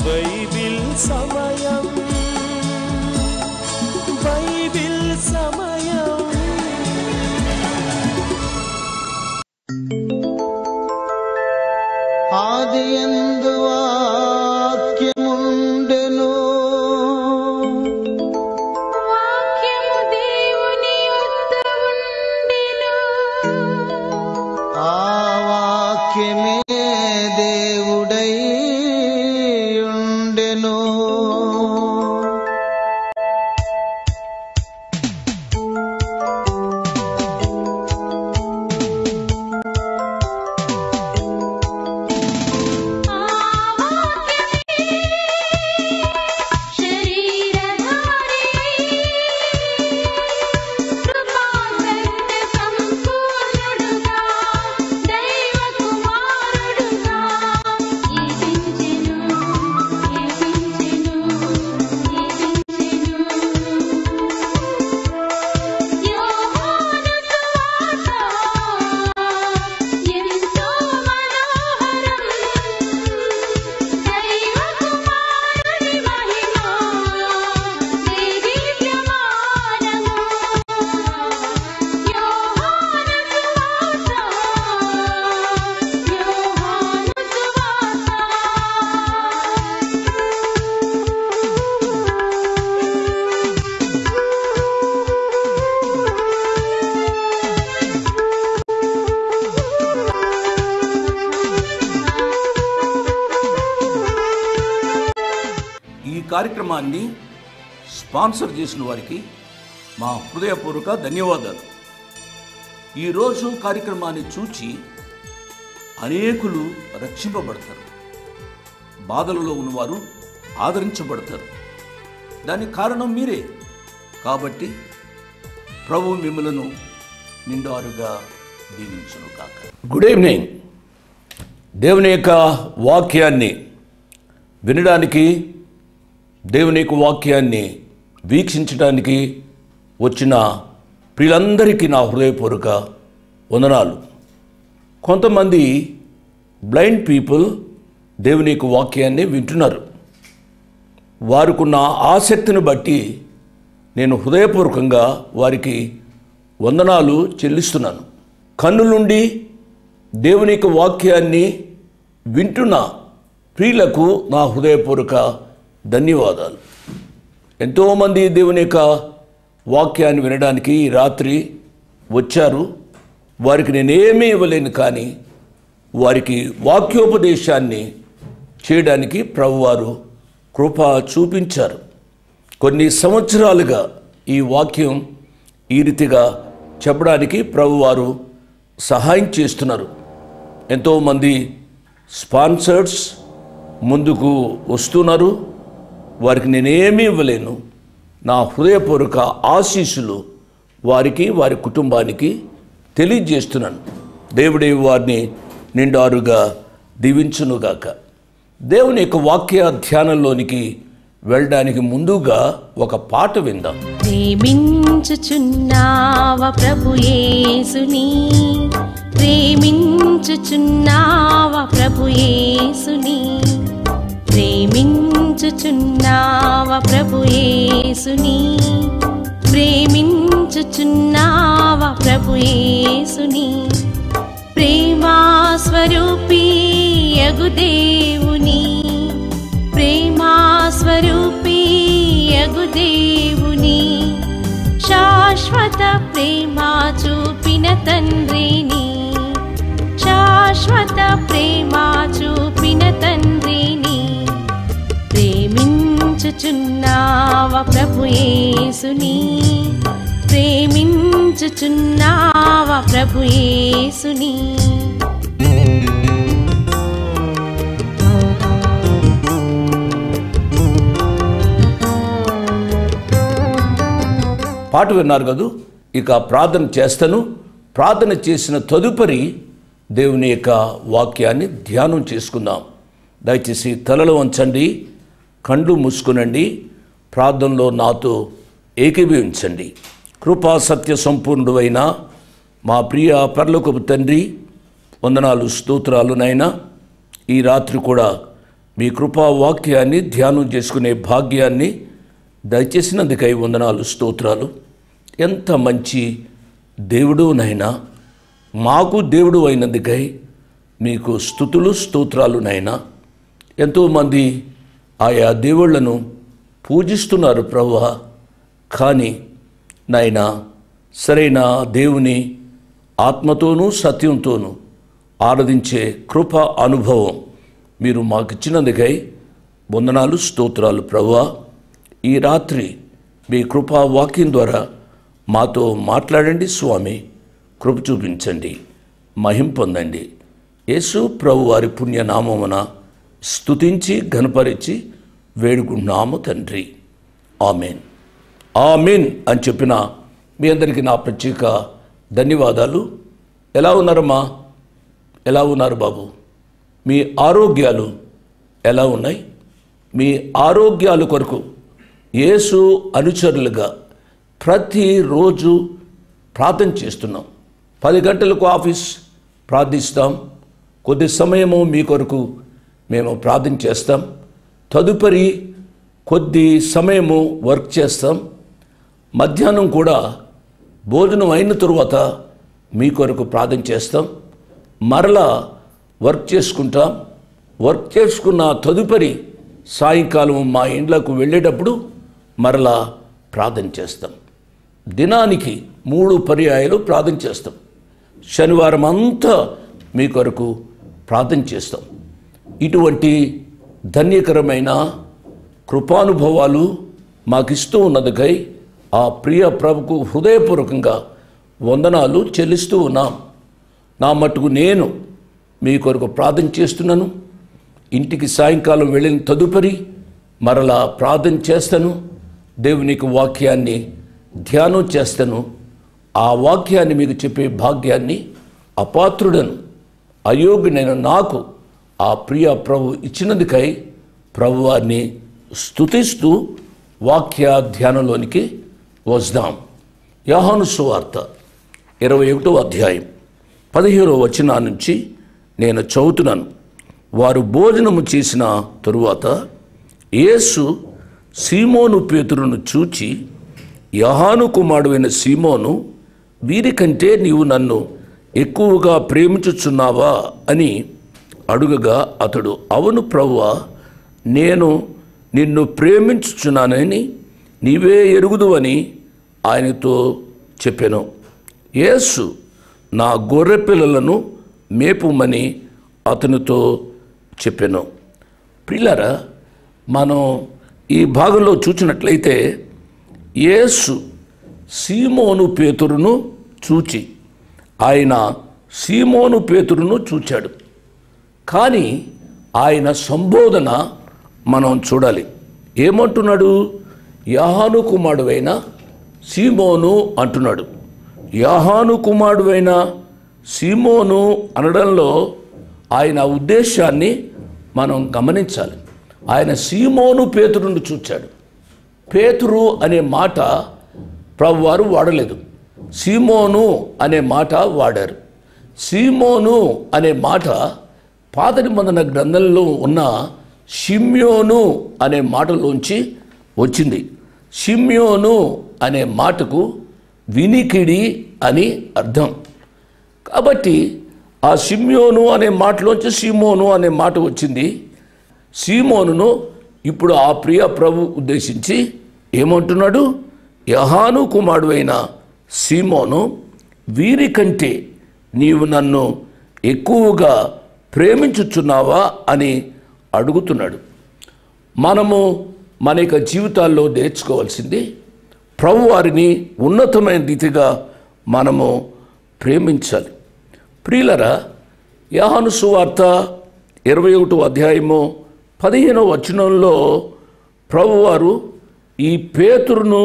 Bible సమయం Bible సమయం ఆదియందు వాక్యముండెను వాక్యము దేవుని యొద్ద ఉండెను ఆ వాక్యమే దేవుడై ఉండెను ఆ వాక్యమే శరీరధారి కృపాసంత సంపూర్ణుడుగా దైవ కుమారుడుగా జీవించెను జీవించెను జీవించెను యోహాను సువార్త ఎంతో మనోహరం దైవ కుమారుని మహిమ దేదీప్యమానము యోహాను సువార్త యోహాను ఈ కార్యక్రమాన్ని స్పాన్సర్ చేసిన వారికి మా హృదయపూర్వక ధన్యవాదాలు ఈరోజు కార్యక్రమాన్ని చూచి అనేకులు రక్షింపబడతారు బాధలలో ఉన్నవారు ఆదరించబడతారు దానికి కారణం మీరే కాబట్టి ప్రభు మిమ్మలను నిండారుగా దీవించును కాక గుడ్ ఈవినింగ్ దేవుని యొక్క వాక్యాన్ని వినడానికి దేవుని యొక్క వాక్యాన్ని వీక్షించడానికి వచ్చిన ప్రియులందరికీ నా హృదయపూర్వక వందనాలు కొంతమంది బ్లైండ్ పీపుల్ దేవుని యొక్క వాక్యాన్ని వింటున్నారు వారికున్న ఆసక్తిని బట్టి నేను హృదయపూర్వకంగా వారికి వందనాలు చెల్లిస్తున్నాను కన్నులుండి దేవుని యొక్క వాక్యాన్ని వింటున్న ప్రియులకు నా హృదయపూర్వక ధన్యవాదాలు ఎంతోమంది దేవుని యొక్క వాక్యాన్ని వినడానికి ఈ రాత్రి వచ్చారు వారికి నేనేమీ ఇవ్వలేను కానీ వారికి వాక్యోపదేశాన్ని చేయడానికి ప్రభువారు కృప చూపించారు కొన్ని సంవత్సరాలుగా ఈ వాక్యం ఈ రీతిగా చెప్పడానికి ప్రభువారు సహాయం చేస్తున్నారు ఎంతోమంది స్పాన్సర్స్ ముందుకు వస్తున్నారు వారికి నేనేమీ ఇవ్వలేను నా హృదయపూర్వక ఆశీస్సులు వారికి వారి కుటుంబానికి తెలియజేస్తున్నాను దేవుడే వారిని నిండారుగా దీవించునుగాక దేవుని యొక్క వాక్య ధ్యానంలోనికి వెళ్ళడానికి ముందుగా ఒక పాట విందాం ప్రేమించుచున్నావ ప్రభు యేసుని ప్రేమించుచున్నావ ప్రభు యేసుని ప్రేమించుచున్నావ ప్రభు యేసుని ప్రేమించుచున్నావ ప్రభు యేసుని ప్రేమా స్వరూపీ యగు దేవుని ప్రేమా స్వరూపీ యగు దేవుని శాశ్వత ప్రేమ చూపిన తండ్రిని శాశ్వత ప్రేమ చూపిన తండ్రిని ప్రేమించుచున్నావ ప్రభు యేసుని ప్రేమించుచున్నావ ప్రభు యేసుని పాట విన్నారు కదూ ఇక ప్రార్థన చేస్తాను ప్రార్థన చేసిన తదుపరి దేవుని యొక్క వాక్యాన్ని ధ్యానం చేసుకుందాం దయచేసి తలలు వంచండి కండ్లు మూసుకునండి ప్రార్థనలో నాతో ఏకీభవించండి కృపా సత్య సంపూర్ణుడు అయిన మా ప్రియ పర్లోకపు తండ్రి వందనాలు స్తోత్రాలు నైనా ఈ రాత్రి కూడా మీ కృపా వాక్యాన్ని ధ్యానం చేసుకునే భాగ్యాన్ని దయచేసినందుకై వందనాలు స్తోత్రాలు ఎంత మంచి దేవుడు నైనా మాకు దేవుడు అయినందుకై మీకు స్థుతులు స్తోత్రాలు నైనా ఎంతోమంది ఆయా దేవుళ్లను పూజిస్తున్నారు ప్రభువా కానీ నాయనా సరైన దేవుని ఆత్మతోనూ సత్యంతోనూ ఆరాధించే కృప అనుభవం మీరు మాకిచ్చినందుకై వందనాలు స్తోత్రాలు ప్రభువా ఈ రాత్రి మీ కృపా వాక్యం ద్వారా మాతో మాట్లాడండి స్వామి కృప చూపించండి మహిం పొందండి యేసు ప్రభు వారి పుణ్యనామమున స్తుతించి ఘనపరిచి వేడుకుంటున్నాము తండ్రి ఆమెన్ ఆమెన్ అని చెప్పిన మీ అందరికీ నా ప్రత్యేక ధన్యవాదాలు ఎలా ఉన్నారమ్మా ఎలా ఉన్నారు బాబు మీ ఆరోగ్యాలు ఎలా ఉన్నాయి మీ ఆరోగ్యాల కొరకు యేసు అనుచరులుగా ప్రతిరోజు ప్రార్థన చేస్తున్నాం పది గంటలకు ఆఫీస్ ప్రార్థిస్తాం కొద్ది సమయము మీ కొరకు మేము ప్రార్థన చేస్తాం తదుపరి కొద్ది సమయము వర్క్ చేస్తాం మధ్యాహ్నం కూడా భోజనం అయిన తరువాత మీ కొరకు ప్రార్థన చేస్తాం మరలా వర్క్ చేసుకుంటాం వర్క్ చేసుకున్న తదుపరి సాయంకాలం మా ఇండ్లకు వెళ్ళేటప్పుడు మరలా ప్రార్థన చేస్తాం దినానికి మూడు పర్యాయాలు ప్రార్థన చేస్తాం శనివారం అంతా మీ కొరకు ప్రార్థన చేస్తాం ఇటువంటి ధన్యకరమైన కృపానుభవాలు మాకిస్తూ ఉన్నదికై ఆ ప్రియ ప్రభుకు హృదయపూర్వకంగా వందనాలు చెల్లిస్తూ ఉన్నాం నా మట్టుకు నేను మీ కొరకు ప్రార్థన చేస్తున్నాను ఇంటికి సాయంకాలం వెళ్ళిన తదుపరి మరలా ప్రార్థన చేస్తాను దేవునికి వాక్యాన్ని ధ్యానం చేస్తాను ఆ వాక్యాన్ని మీకు చెప్పే భాగ్యాన్ని అపాత్రుడను అయోగ్యునైన నాకు ఆ ప్రియ ప్రభు ఇచ్చినందుకై ప్రభువారిని స్తుతిస్తూ వాక్య ధ్యానంలోనికి వస్తాం యోహాను సువార్త ఇరవై ఒకటో అధ్యాయం పదిహేడో వచనా నుంచి నేను చదువుతున్నాను వారు భోజనము చేసిన తరువాత యేసు సీమోను పేతురును చూచి యహాను కుమారుడైన సీమోను వీరికంటే నీవు నన్ను ఎక్కువగా ప్రేమించుచున్నావా అని అడుగగా అతడు అవును ప్రభువా నేను నిన్ను ప్రేమించుచున్నానని నీవే ఎరుగుదువని ఆయనతో చెప్పాను యేసు నా గొర్రె పిల్లలను మేపుమని అతనితో చెప్పాను పిల్లరా మనం ఈ భాగంలో చూసినట్లయితే యేసు సీమోను పేతురును చూచి ఆయన సీమోను పేతురును చూచాడు కానీ ఆయన సంబోధన మనం చూడాలి ఏమంటున్నాడు యాహాను కుమారుడైన సీమోను అంటున్నాడు యాహాను కుమారుడైన సీమోను అనడంలో ఆయన ఉద్దేశాన్ని మనం గమనించాలి ఆయన సీమోను పేతురును చూచాడు పేతురు అనే మాట ప్రభువారు వాడలేదు సీమోను అనే మాట వాడారు సీమోను అనే మాట పాత నిబంధన గ్రంథంలో ఉన్న షిమ్యోను అనే మాటలోంచి వచ్చింది షిమ్యోను అనే మాటకు వినికిడి అని అర్థం కాబట్టి ఆ సిమ్యోను అనే మాటలోంచి సీమోను అనే మాట వచ్చింది సీమోనును ఇప్పుడు ఆ ప్రియ ప్రభు ఉద్దేశించి ఏమంటున్నాడు యహాను కుమారుడైన సీమోను వీరికంటే నీవు నన్ను ఎక్కువగా ప్రేమించుచున్నావా అని అడుగుతున్నాడు మనము మన యొక్క జీవితాల్లో నేర్చుకోవాల్సింది ప్రభువారిని ఉన్నతమైన రీతిగా మనము ప్రేమించాలి ప్రియులరా యాహాను సువార్త ఇరవై ఒకటో అధ్యాయము పదిహేనో వచనంలో ప్రభువారు ఈ పేతురును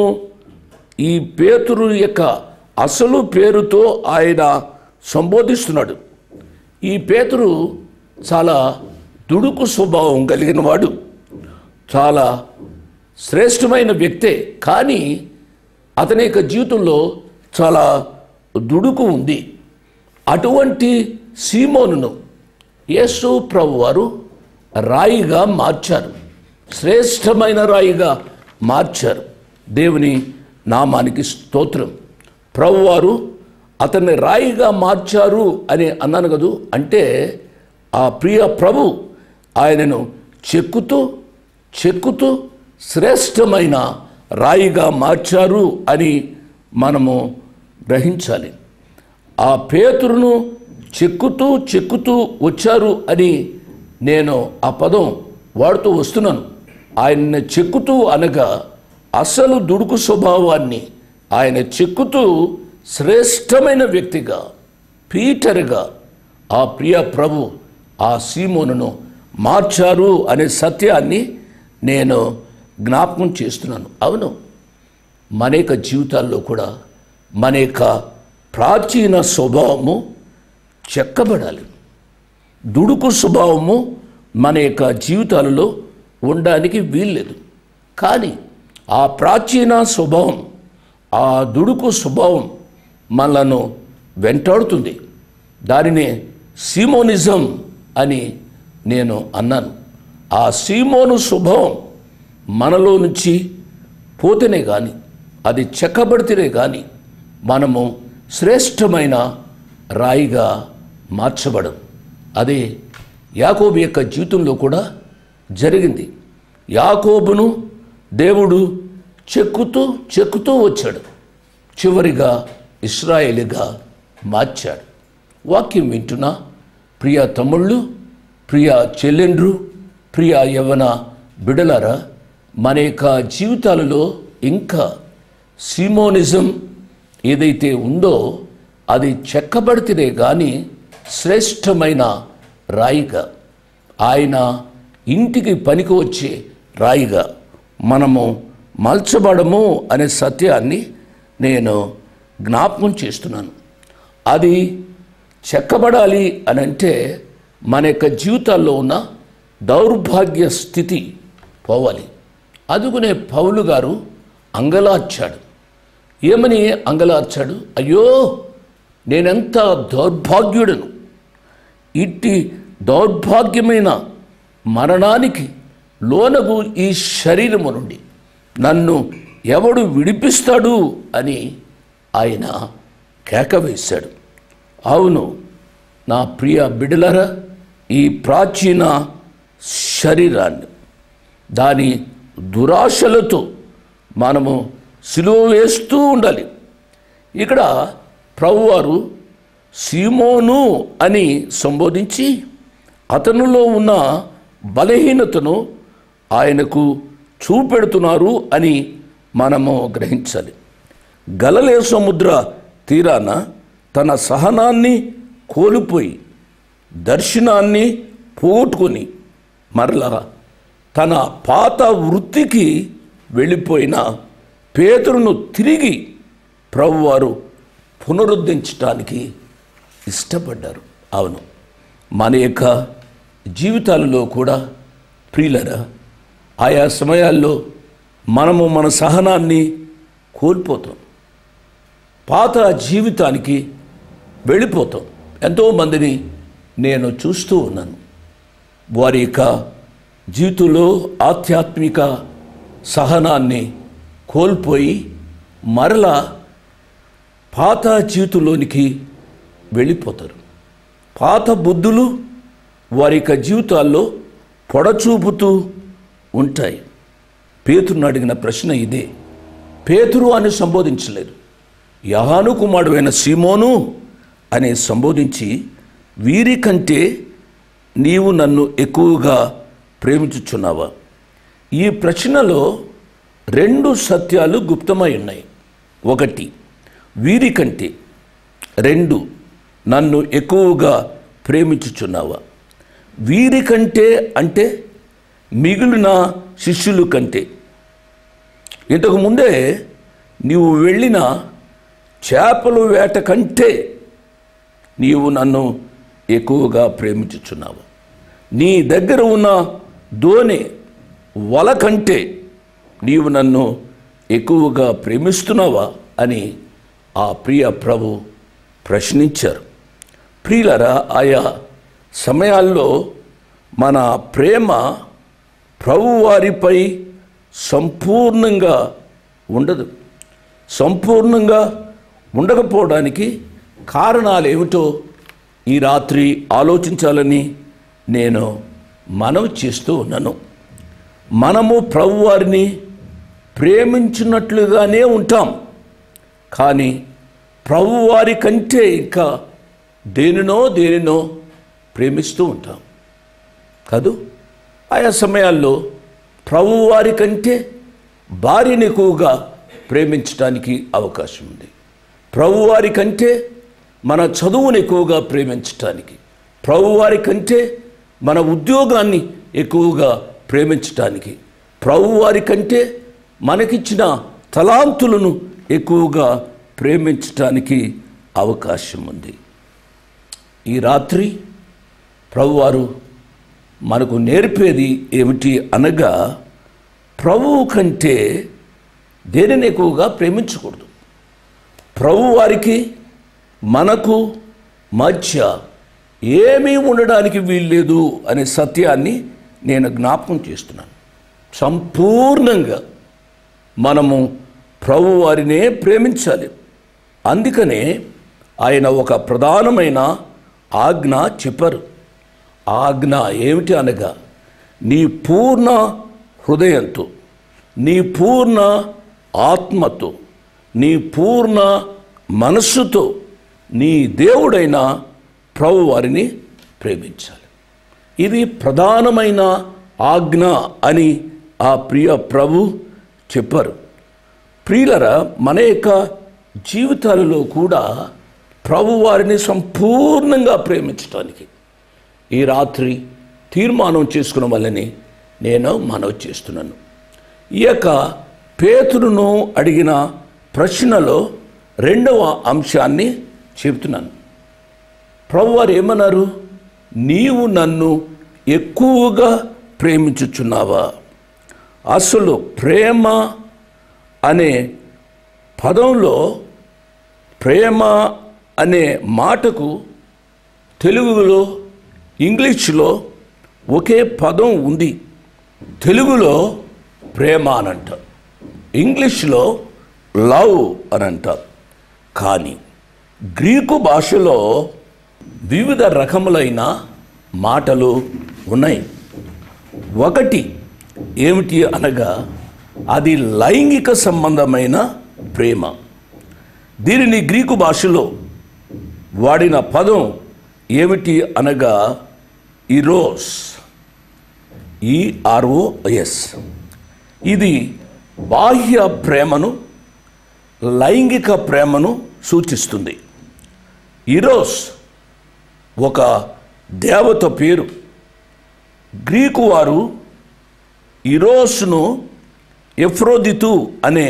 ఈ పేతురు యొక్క అసలు పేరుతో ఆయన సంబోధిస్తున్నాడు ఈ పేతురు చాలా దుడుకు స్వభావం కలిగిన వాడు చాలా శ్రేష్టమైన వ్యక్తే కానీ అతని యొక్క జీవితంలో చాలా దుడుకు ఉంది అటువంటి సీమోనును యేసు ప్రభు వారు రాయిగా మార్చారు శ్రేష్టమైన రాయిగా మార్చారు దేవుని నామానికి స్తోత్రం ప్రభువారు అతన్ని రాయిగా మార్చారు అని అన్నాను కదూ అంటే ఆ ప్రియ ప్రభు ఆయనను చెక్కుతూ చెక్కుతూ శ్రేష్టమైన రాయిగా మార్చారు అని మనము గ్రహించాలి ఆ పేతురును చెక్కుతూ చెక్కుతూ వచ్చారు అని నేను ఆ పదం వాడుతూ వస్తున్నాను ఆయన చెక్కుతూ అనగా అసలు దుడుకు స్వభావాన్ని ఆయన చెక్కుతూ శ్రేష్టమైన వ్యక్తిగా పీటర్గా ఆ ప్రియ ప్రభు ఆ సీమోనును మార్చారు అనే సత్యాన్ని నేను జ్ఞాపకం చేస్తున్నాను అవును మన యొక్క జీవితాల్లో కూడా మన యొక్క ప్రాచీన స్వభావము చెక్కబడాలి దుడుకు స్వభావము మన యొక్క జీవితాలలో ఉండడానికి వీల్లేదు కానీ ఆ ప్రాచీన స్వభావం ఆ దుడుకు స్వభావం మనలను వెంటాడుతుంది దానినే సీమోనిజం అని నేను అన్నాను ఆ సీమోను స్వభావం మనలో నుంచి పోతేనే కానీ అది చెక్కబడితేనే కానీ మనము శ్రేష్టమైన రాయిగా మార్చబడం అదే యాకోబు యొక్క జీవితంలో కూడా జరిగింది యాకోబును దేవుడు చెక్కుతూ చెక్కుతూ వచ్చాడు చివరిగా ఇస్రాయేలీగా మార్చాడు వాక్యం వింటున్నా ప్రియ తమ్ముళ్ళు ప్రియ చెల్లెండ్రు ప్రియ యవన బిడలారా మన యొక్క జీవితాలలో ఇంకా సీమోనిజం ఏదైతే ఉందో అది చెక్కబడితేనే కానీ శ్రేష్టమైన రాయిగా ఆయన ఇంటికి పనికి వచ్చే రాయిగా మనము మలచబడము అనే సత్యాన్ని నేను జ్ఞాపకం చేస్తున్నాను అది చెక్కబడాలి అని అంటే మన యొక్క జీవితాల్లో ఉన్న దౌర్భాగ్య స్థితి పోవాలి అందుకునే పౌలు గారు అంగలార్చాడు ఏమని అంగలార్చాడు అయ్యో నేనెంత దౌర్భాగ్యుడను ఇట్టి దౌర్భాగ్యమైన మరణానికి లోనగు ఈ శరీరము నుండి నన్ను ఎవడు విడిపిస్తాడు అని ఆయన కేక వేశాడు అవును నా ప్రియ బిడలరా ఈ ప్రాచీన శరీరాన్ని దాని దురాశలతో మనము సిలువ వేస్తూ ఉండాలి ఇక్కడ ప్రభువారు సీమోను అని సంబోధించి అతనిలో ఉన్న బలహీనతను ఆయనకు చూపెడుతున్నారు అని మనము గ్రహించాలి గలలే సముద్ర తీరాన తన సహనాన్ని కోల్పోయి దర్శనాన్ని పోగొట్టుకొని మరలా తన పాత వృత్తికి వెళ్ళిపోయిన పేతురును తిరిగి ప్రభువారు పునరుద్ధరించడానికి ఇష్టపడ్డారు అవును మన యొక్క జీవితాలలో కూడా ప్రియులరా ఆయా సమయాల్లో మనము మన సహనాన్ని కోల్పోతాం పాత జీవితానికి వెళ్ళిపోతాం ఎంతోమందిని నేను చూస్తూ ఉన్నాను వారి యొక్క జీవితంలో ఆధ్యాత్మిక సహనాన్ని కోల్పోయి మరలా పాత జీవితంలోనికి వెళ్ళిపోతారు పాత బుద్ధులు వారి యొక్క జీవితాల్లో పొడచూపుతూ ఉంటాయి పేతురుని అడిగిన ప్రశ్న ఇదే పేతురు అని సంబోధించలేదు యహాను కుమారుడైన సీమోను అని సంబోధించి వీరికంటే నీవు నన్ను ఎక్కువగా ప్రేమించుచున్నావా ఈ ప్రశ్నలో రెండు సత్యాలు గుప్తమై ఉన్నాయి ఒకటి వీరికంటే రెండు నన్ను ఎక్కువగా ప్రేమించుచున్నావా వీరికంటే అంటే మిగిలిన శిష్యుల కంటే ఇంతకు ముందే నీవు వెళ్ళిన చేపల వేట కంటే నీవు నన్ను ఎక్కువగా ప్రేమించుచున్నావు నీ దగ్గర ఉన్న దోణి వల కంటే నీవు నన్ను ఎక్కువగా ప్రేమిస్తున్నావా అని ఆ ప్రియ ప్రభు ప్రశ్నించారు ప్రియులరా ఆయా సమయాల్లో మన ప్రేమ ప్రభువారిపై సంపూర్ణంగా ఉండదు సంపూర్ణంగా ఉండకపోవడానికి కారణాలు ఏమిటో ఈ రాత్రి ఆలోచించాలని నేను మనవి చేస్తూ ఉన్నాను మనము ప్రభువారిని ప్రేమించినట్లుగానే ఉంటాం కానీ ప్రభువారి కంటే ఇంకా దేనినో దేనినో ప్రేమిస్తూ ఉంటాం కాదు ఆయా సమయాల్లో ప్రభువారి కంటే భార్యని ఎక్కువగా ప్రేమించడానికి అవకాశం ఉంది ప్రభువారి కంటే మన చదువుని ఎక్కువగా ప్రేమించటానికి ప్రభువారి కంటే మన ఉద్యోగాన్ని ఎక్కువగా ప్రేమించటానికి ప్రభువారి కంటే మనకిచ్చిన తలాంతులను ఎక్కువగా ప్రేమించటానికి అవకాశం ఉంది ఈ రాత్రి ప్రభువారు మనకు నేర్పేది ఏమిటి అనగా ప్రభువు కంటే దేనిని ఎక్కువగా ప్రేమించకూడదు ప్రభు వారికి మనకు మధ్య ఏమీ ఉండడానికి వీల్లేదు అనే సత్యాన్ని నేను జ్ఞాపకం చేస్తున్నాను సంపూర్ణంగా మనము ప్రభు వారినే ప్రేమించాలి అందుకనే ఆయన ఒక ప్రధానమైన ఆజ్ఞ చెప్పారు ఆజ్ఞ ఏమిటి అనగా నీ పూర్ణ హృదయంతో నీ పూర్ణ ఆత్మతో నీ పూర్ణ మనస్సుతో నీ దేవుడైన ప్రభు వారిని ప్రేమించాలి ఇది ప్రధానమైన ఆజ్ఞ అని ఆ ప్రియ ప్రభు చెప్పారు ప్రియులరా మన యొక్క జీవితాలలో కూడా ప్రభువారిని సంపూర్ణంగా ప్రేమించడానికి ఈ రాత్రి తీర్మానం చేసుకున్న వల్లని నేను మనవి చేస్తున్నాను ఈ యొక్క పేతురును అడిగిన ప్రశ్నలో రెండవ అంశాన్ని చెబుతున్నాను ప్రభువారు ఏమన్నారు నీవు నన్ను ఎక్కువగా ప్రేమించుచున్నావా అసలు ప్రేమ అనే పదంలో ప్రేమ అనే మాటకు తెలుగులో ఇంగ్లీష్లో ఒకే పదం ఉంది తెలుగులో ప్రేమ అని అంటారు ఇంగ్లీష్లో లవ్ అని అంటారు కానీ గ్రీకు భాషలో వివిధ రకములైన మాటలు ఉన్నాయి ఒకటి ఏమిటి అనగా అది లైంగిక సంబంధమైన ప్రేమ దీనిని గ్రీకు భాషలో వాడిన పదం ఏమిటి అనగా ఇరోస్ ఈఆర్ఓఎస్ ఇది బాహ్య ప్రేమను లైంగిక ప్రేమను సూచిస్తుంది ఇరోస్ ఒక దేవత పేరు గ్రీకు వారు ఇరోస్ను ఎఫ్రోదితు అనే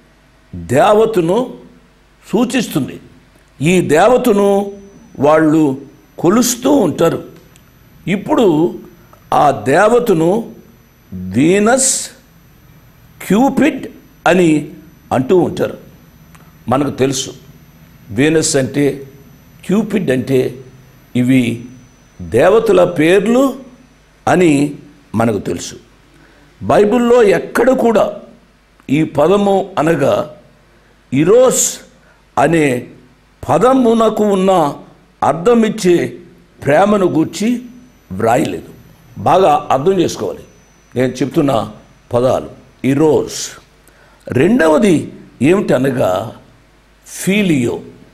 దేవతను సూచిస్తుంది ఈ దేవతను వాళ్ళు కొలుస్తూ ఉంటారు ఇప్పుడు ఆ దేవతను వీనస్ క్యూపిడ్ అని అంటూ ఉంటారు మనకు తెలుసు వీనస్ అంటే క్యూపిడ్ అంటే ఇవి దేవతల పేర్లు అని మనకు తెలుసు బైబిల్లో ఎక్కడ కూడా ఈ పదము అనగా ఇరోస్ అనే పదమునకు ఉన్న అర్థమిచ్చే ప్రేమను గూర్చి వ్రాయలేదు బాగా అర్థం చేసుకోవాలి నేను చెప్తున్న పదాలు ఇరోస్ రెండవది ఏమిటనగా ఫీలియో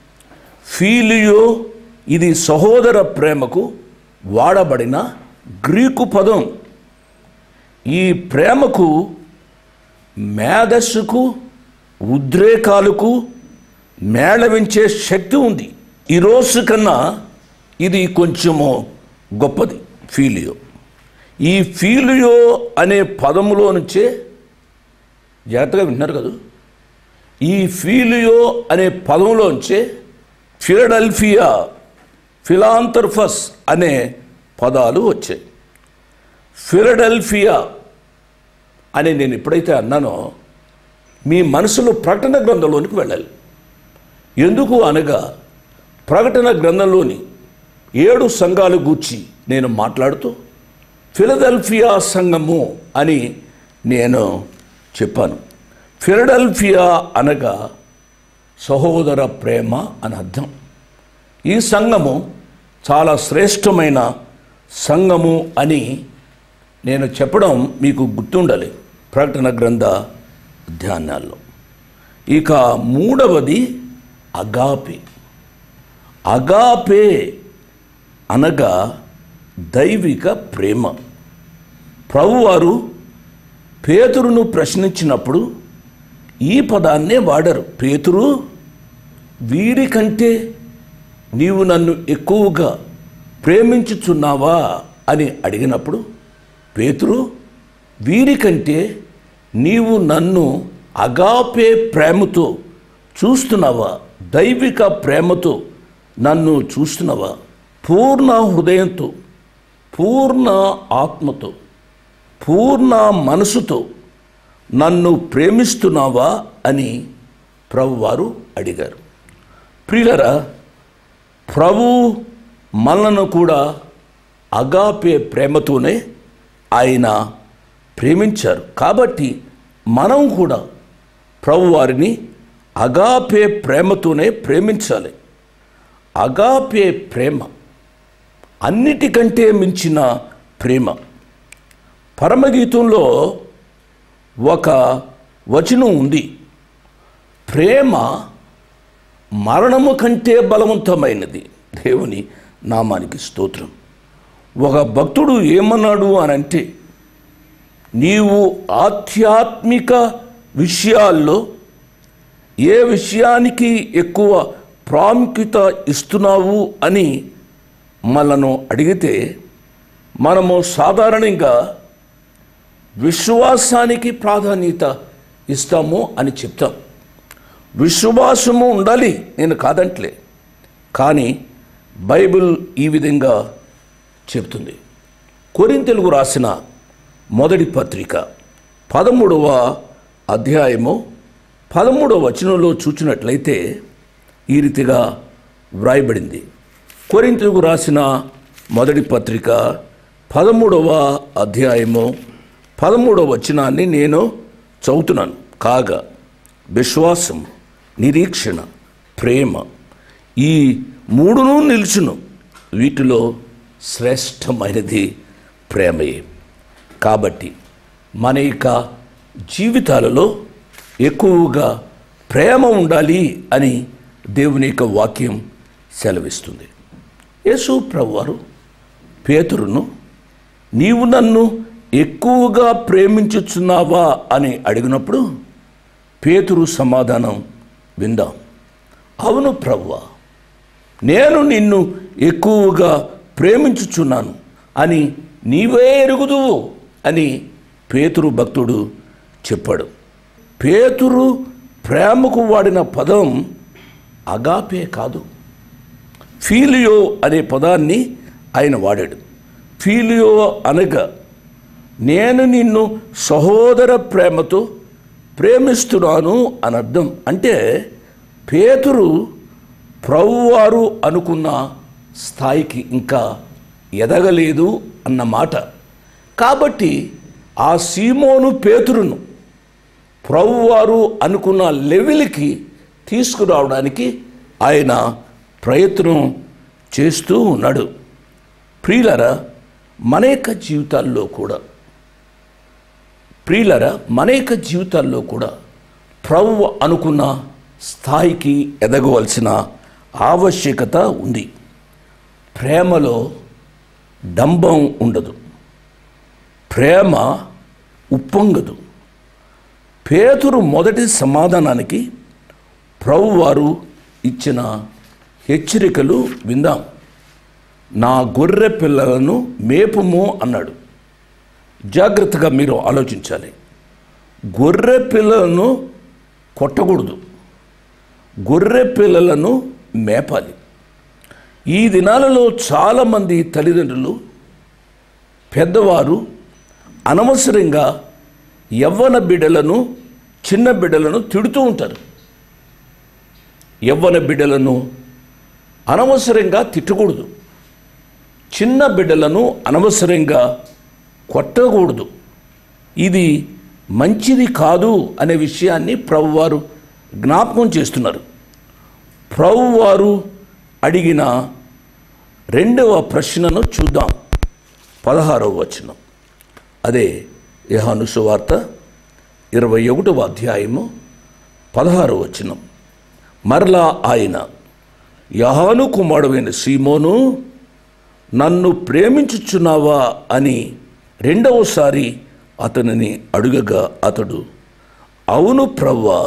ఫీలియో ఇది సహోదర ప్రేమకు వాడబడిన గ్రీకు పదం ఈ ప్రేమకు మేధస్సుకు ఉద్రేకాలకు మేళవించే శక్తి ఉంది ఈ రోజు కన్నా ఇది కొంచెము గొప్పది ఫీలియో ఈ ఫీలియో అనే పదములో నుంచే జాగ్రత్తగా విన్నారు కదా ఈ ఫీలియో అనే పదంలోంచే ఫిలడల్ఫియా ఫిలాంతర్ఫస్ అనే పదాలు వచ్చాయి ఫిలడల్ఫియా అని నేను ఎప్పుడైతే అన్నానో మీ మనసులో ప్రకటన గ్రంథంలోనికి వెళ్ళాలి ఎందుకు అనగా ప్రకటన గ్రంథంలోని ఏడు సంఘాలు గూర్చి నేను మాట్లాడుతూ ఫిలదెల్ఫియా సంఘము అని నేను చెప్పాను ఫిలడెల్ఫియా అనగా సహోదర ప్రేమ అని అర్థం ఈ సంఘము చాలా శ్రేష్టమైన సంఘము అని నేను చెప్పడం మీకు గుర్తుండాలి ప్రకటన గ్రంథ ధ్యానాల్లో ఇక మూడవది అగాపే అగాపే అనగా దైవిక ప్రేమ ప్రభువారు పేతురును ప్రశ్నించినప్పుడు ఈ పదాన్నే వాడరు పేతురు వీరికంటే నీవు నన్ను ఎక్కువగా ప్రేమించుచున్నావా అని అడిగినప్పుడు పేతురు వీరికంటే నీవు నన్ను అగాపే ప్రేమతో చూస్తున్నావా దైవిక ప్రేమతో నన్ను చూస్తున్నావా పూర్ణ హృదయంతో పూర్ణ ఆత్మతో పూర్ణ మనసుతో నన్ను ప్రేమిస్తున్నావా అని ప్రభువారు అడిగారు ప్రియులరా ప్రభు మనలను కూడా అగాపే ప్రేమతోనే ఆయన ప్రేమించారు కాబట్టి మనం కూడా ప్రభువారిని అగాపే ప్రేమతోనే ప్రేమించాలి అగాపే ప్రేమ అన్నిటికంటే మించిన ప్రేమ పరమగీతంలో ఒక వచనం ఉంది ప్రేమ మరణము కంటే బలవంతమైనది దేవుని నామానికి స్తోత్రం ఒక భక్తుడు ఏమన్నాడు అని అంటే నీవు ఆధ్యాత్మిక విషయాల్లో ఏ విషయానికి ఎక్కువ ప్రాముఖ్యత ఇస్తున్నావు అని మనను అడిగితే మనము సాధారణంగా విశ్వాసానికి ప్రాధాన్యత ఇస్తాము అని చెప్తాం విశ్వాసము ఉండాలి నేను కాదంట్లే కానీ బైబిల్ ఈ విధంగా చెప్తుంది కొరింతెలుగు రాసిన మొదటి పత్రిక పదమూడవ అధ్యాయము పదమూడవ వచనంలో చూచినట్లయితే ఈ రీతిగా వ్రాయబడింది కొరింతెలుగు రాసిన మొదటి పత్రిక పదమూడవ అధ్యాయము పదమూడవ వచనాన్ని నేను చదువుతున్నాను కాగా విశ్వాసం నిరీక్షణ ప్రేమ ఈ మూడును నిలుచును వీటిలో శ్రేష్టమైనది ప్రేమయే కాబట్టి మన యొక్క జీవితాలలో ఎక్కువగా ప్రేమ ఉండాలి అని దేవుని యొక్క వాక్యం సెలవిస్తుంది యేసు ప్రభువారు పేతురును నీవు నన్ను ఎక్కువగా ప్రేమించుచున్నావా అని అడిగినప్పుడు పేతురు సమాధానం విందాం అవును ప్రభువా నేను నిన్ను ఎక్కువగా ప్రేమించుచున్నాను అని నీవే ఎరుగుదువు అని పేతురు భక్తుడు చెప్పాడు పేతురు ప్రేమకు వాడిన పదం అగాపే కాదు ఫీలియో అనే పదాన్ని ఆయన వాడాడు ఫీలియో అనగా నేను నిన్ను సహోదర ప్రేమతో ప్రేమిస్తున్నాను అని అర్థం అంటే పేతురు ప్రభువారు అనుకున్న స్థాయికి ఇంకా ఎదగలేదు అన్న మాట కాబట్టి ఆ సీమోను పేతురును ప్రభువారు అనుకున్న లెవెల్కి తీసుకురావడానికి ఆయన ప్రయత్నం చేస్తూ ఉన్నాడు ప్రియులరా మన యొక్క జీవితాల్లో కూడా ప్రియులరా మన యొక్క జీవితాల్లో కూడా ప్రభు అనుకున్న స్థాయికి ఎదగవలసిన ఆవశ్యకత ఉంది ప్రేమలో డంబం ఉండదు ప్రేమ ఉప్పొంగదు పేతురు మొదటి సమాధానానికి ప్రభువారు ఇచ్చిన హెచ్చరికలు విందాం నా గొర్రె పిల్లలను మేపుము అన్నాడు జాగ్రత్తగా మీరు ఆలోచించాలి గొర్రె పిల్లలను కొట్టకూడదు గొర్రె పిల్లలను మేపాలి ఈ దినాలలో చాలామంది తల్లిదండ్రులు పెద్దవారు అనవసరంగా యవ్వన బిడ్డలను చిన్న బిడ్డలను తిడుతూ ఉంటారు యవ్వన బిడ్డలను అనవసరంగా తిట్టకూడదు చిన్న బిడ్డలను అనవసరంగా కొట్టకూడదు ఇది మంచిది కాదు అనే విషయాన్ని ప్రభువారు జ్ఞాపకం చేస్తున్నారు ప్రభువారు అడిగిన రెండవ ప్రశ్నను చూద్దాం పదహారవ వచనం అదే యహాను సువార్త ఇరవై ఒకటవ అధ్యాయము పదహారవ వచనం మరలా ఆయన యహాను కుమారుడైన సీమోను నన్ను ప్రేమించుచున్నావా అని రెండవసారి అతనిని అడుగగా అతడు అవును ప్రవ్వా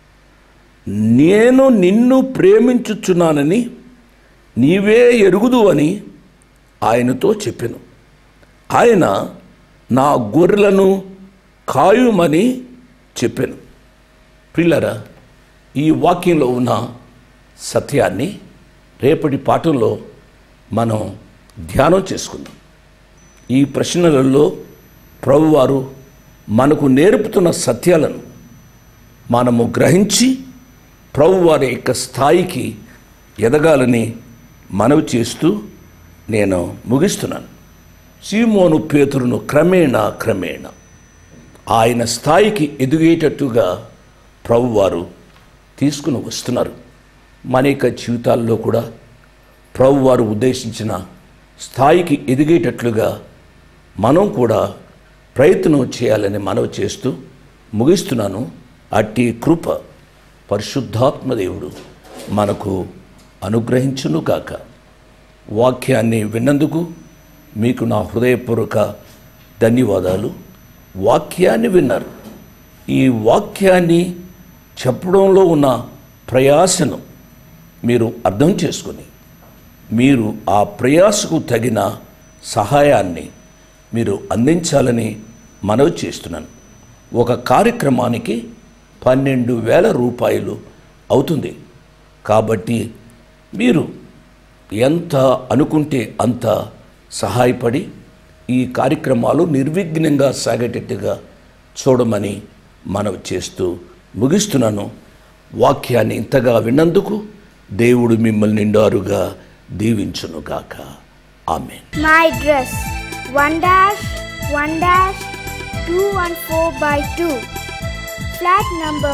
నేను నిన్ను ప్రేమించుచున్నానని నీవే ఎరుగుదు అని ఆయనతో చెప్పెను ఆయన నా గొర్రెలను కాయుమని చెప్పాను పిల్లరా ఈ వాక్యంలో ఉన్న సత్యాన్ని రేపటి పాఠంలో మనం ధ్యానం చేసుకుందాం ఈ ప్రశ్నలలో ప్రభువారు మనకు నేర్పుతున్న సత్యాలను మనము గ్రహించి ప్రభువారి యొక్క స్థాయికి ఎదగాలని మనవి చేస్తూ నేను ముగిస్తున్నాను సీమోను పేతురును క్రమేణా క్రమేణా ఆయన స్థాయికి ఎదిగేటట్టుగా ప్రభువారు తీసుకుని వస్తున్నారు మన యొక్క జీవితాల్లో కూడా ప్రభువారు ఉద్దేశించిన స్థాయికి ఎదిగేటట్లుగా మనం కూడా ప్రయత్నం చేయాలని మనవి చేస్తూ ముగిస్తున్నాను అట్టి కృప పరిశుద్ధాత్మ దేవుడు మనకు అనుగ్రహించును గాక వాక్యాన్ని విన్నందుకు మీకు నా హృదయపూర్వక ధన్యవాదాలు వాక్యాన్ని విన్నారు ఈ వాక్యాన్ని చెప్పడంలో ఉన్న ప్రయాసను మీరు అర్థం చేసుకుని మీరు ఆ ప్రయాసకు తగిన సహాయాన్ని మీరు అందించాలని మనవి చేస్తున్నాను ఒక కార్యక్రమానికి పన్నెండు వేల రూపాయలు అవుతుంది కాబట్టి మీరు ఎంత అనుకుంటే అంత సహాయపడి ఈ కార్యక్రమాలు నిర్విఘ్నంగా సాగేటట్టుగా చూడమని మనవి చేస్తూ ముగిస్తున్నాను వాక్యాన్ని ఇంతగా విన్నందుకు దేవుడు మిమ్మల్ని నిండారుగా దీవించునుగాక ఆమె My dress 1 dash 1 dash 214 by 2 flat number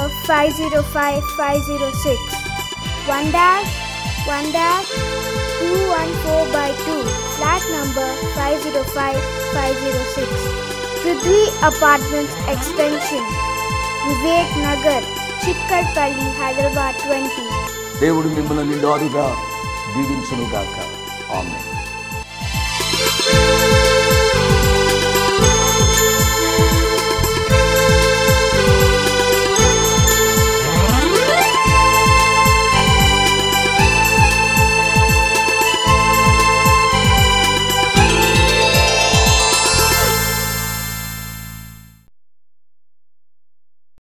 505506 1 dash 1 dash 214 by 2 flat number 505506 Prithvi Apartments Extension Vivek Nagar Chikkarpalli Hyderabad 20 దేవుడు మిమ్మల్ని నిండారుగా దీవించునుగాక ఆమె Thank